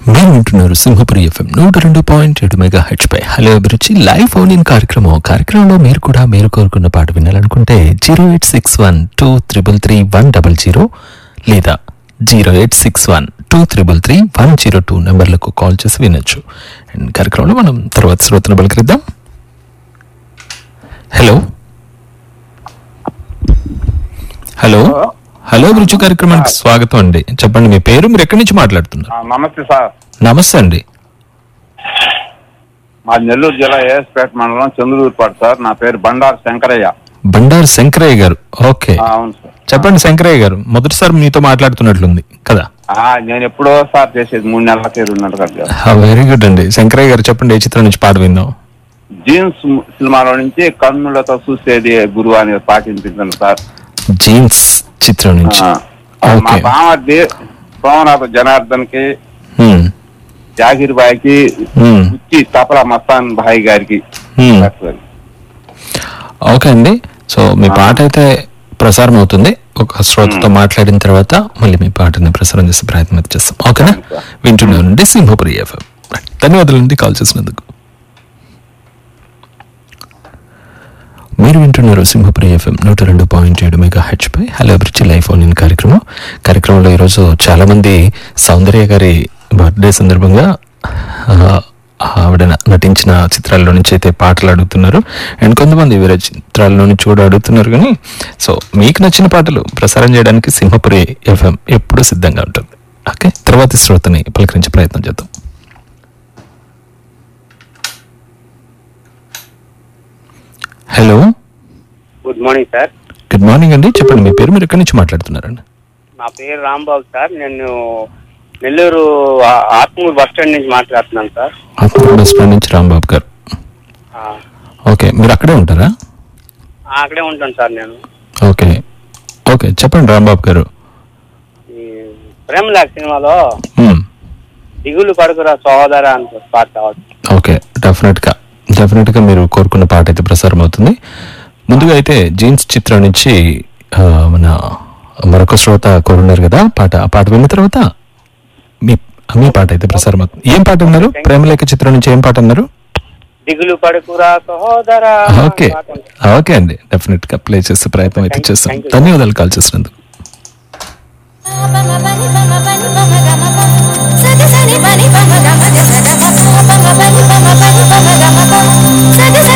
మీరు వింటున్నారు సింహపురి ఎఫ్ఎం నూట రెండు పాయింట్ ఏడు మెగా హెచ్ పై హలో అభిరుచి లైవ్ ఫోన్ ఇన్ కార్యక్రమం కార్యక్రమంలో మీరు కూడా మీరు కోరుకున్న పాట వినాలనుకుంటే zero eight six one two triple three one double zero లేదా zero eight six one two triple three one zero two నెంబర్లకు కాల్ చేసి వినొచ్చు అండ్ కార్యక్రమంలో మనం తర్వాత శ్రోతను పలకరిద్దాం హలో హలో హలో అభిరుచి కార్యక్రమానికి స్వాగతం అండి చెప్పండి మీ పేరు మీరు ఎక్కడి నుంచి మాట్లాడుతున్నారు ఆ, నమస్తే సార్ నమస్తే అండి మా నెల్లూరు జిల్లా ఏఎస్పేట మండలం చంద్రూరుపాటు సార్ నా పేరు బండారు శంకరయ్య బండారు శంకరయ్య గారు ఓకే ఆ, అవును సార్ చెప్పండి శంకరయ్య గారు మొదటిసారి మీతో మాట్లాడుతున్నట్లుంది కదా ఆ, నేను ఎప్పుడో సార్ చేసేది మూడు నెలలకి రెండు నెలలకి వెరీ గుడ్ అండి శంకరయ్య గారు చెప్పండి ఏ చిత్రం నుంచి పాట విందాం జీన్స్ సినిమాలో నుంచి కన్నులతో చూసేది గురువు అని పాటించింది సార్ జీన్స్ చిత్రం నుంచి ఆ, మా ఓకే బామర్ది సోమనాథ జనార్దన్ కి హ్మ్, జాగిర్ బాయ్ కి హ్మ్, ఉచ్చి తపలా మస్తాన్ భాయ్ గారికి హ్మ్. ఓకే అండి సో మీ పాట అయితే ప్రసారం అవుతుంది ఒక శ్రోతతో మాట్లాడిన తర్వాత మళ్ళీ మీ పాటని ప్రసారం చేసే ప్రయత్నం అయితే చేస్తాం ఓకేనా వింటున్నానండి సింహపురి ఎఫ్ఎం ధన్యవాదాలండి కాల్ చేసినందుకు మీరు వింటున్నారు సింహపురి ఎఫ్ఎం నూట రెండు పాయింట్ ఏడు మెగా హెచ్ పై హలో అభిరుచి లైఫ్ ఆన్ ఇన్ కార్యక్రమం కార్యక్రమంలో ఈరోజు చాలా మంది సౌందర్య గారి బర్త్డే సందర్భంగా ఆ, ఆవిడ న- నటించిన చిత్రాల్లో నుంచి అయితే పాటలు అడుగుతున్నారు అండ్ కొంతమంది వేరే చిత్రాల్లో నుంచి కూడా అడుగుతున్నారు కానీ సో మీకు నచ్చిన పాటలు ప్రసారం చేయడానికి సింహపురి ఎఫ్ఎం ఎప్పుడూ సిద్ధంగా ఉంటుంది ఓకే తర్వాతి శ్రోతని పలకరించే ప్రయత్నం చేద్దాం hello good morning sir good morning అండి చెప్పండి మీ పేరు మీరు ఎక్కడి నుంచి మాట్లాడుతున్నారండి నా పేరు రాంబాబు సార్ నేను నెల్లూరు ఆ- ఆత్మూరు బస్ స్టాండ్ నుంచి మాట్లాడుతున్నాను సార్ ఆత్మకూరు బస్ స్టాండ్ నుంచి రాంబాబు గారు ఆ, ఓకే మీరు అక్కడే ఉంటారా అక్కడే ఉంటాను సార్ నేను ఓకే ఓకే చెప్పండి రాంబాబు గారు ఈ ప్రేమలాక్ సినిమాలో మ్మ్. దిగులు పడుకురా సహోదర అని పాట కావచ్చు ఓకే డెఫినెట్గా డెఫినెట్గా మీరు కోరుకున్న పాట అయితే ప్రసారం అవుతుంది ముందుగా అయితే జీన్స్ చిత్రం నుంచి ఆ, మన మరొక శ్రోత కోరున్నారు కదా పాట ఆ పాట విన్న తర్వాత మీ మీ పాట అయితే ప్రసారం అవుతుంది ఏం పాట అన్నారు ప్రేమలేఖ చిత్రం నుంచి ఏం పాట అన్నారు దిగులు పడుకురా సహోదర ఓకే పాట ఉంది. ఓకే అండి డెఫినెట్ గా ప్లే చేసే ప్రయత్నం అయితే Thank you, చేస్తాం thank you. ధన్యవాదాలు కాల్ చేసినందుకు సగ సని పని పమ గమ గ సగ పమ పని పమ పని పమ గమ సగ